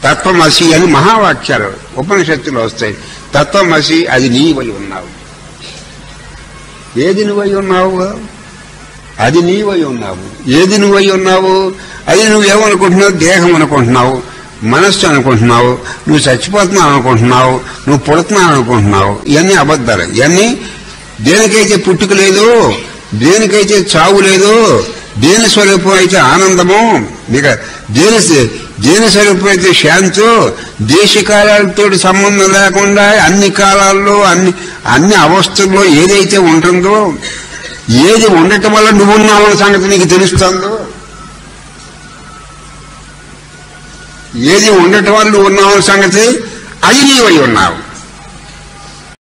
తత్వమసి అని మహావాక్యాలు ఉపనిషత్తులు వస్తాయి తత్వమసి అది నీవై ఉన్నావు ఏది నువ్వై ఉన్నావు అది నీవై ఉన్నావు ఏది నువ్వై ఉన్నావు అది నువ్వేమనుకుంటున్నావు దేహం అనుకుంటున్నావు మనస్సు అనుకుంటున్నావు నువ్వు చచ్చిపోతున్నావు అనుకుంటున్నావు నువ్వు పుడుతున్నావు అనుకుంటున్నావు ఇవన్నీ అబద్ధాలు ఇవన్నీ దేనికైతే పుట్టుక లేదు దేనికైతే చావు లేదు దేని స్వరూపం అయితే ఆనందము ఇక దేని దేని స్వరూపం అయితే శాంతో దేశకాలాలతో సంబంధం లేకుండా అన్ని కాలాల్లో అన్ని అన్ని అవస్థల్లో ఏదైతే ఉంటుందో ఏది ఉండటం వల్ల నువ్వు ఉన్నావన్న సంగతి నీకు తెలుస్తుందో ఏది ఉండటం వల్ల నువ్వు ఉన్నావన్న సంగతి అది నీవై ఉన్నావు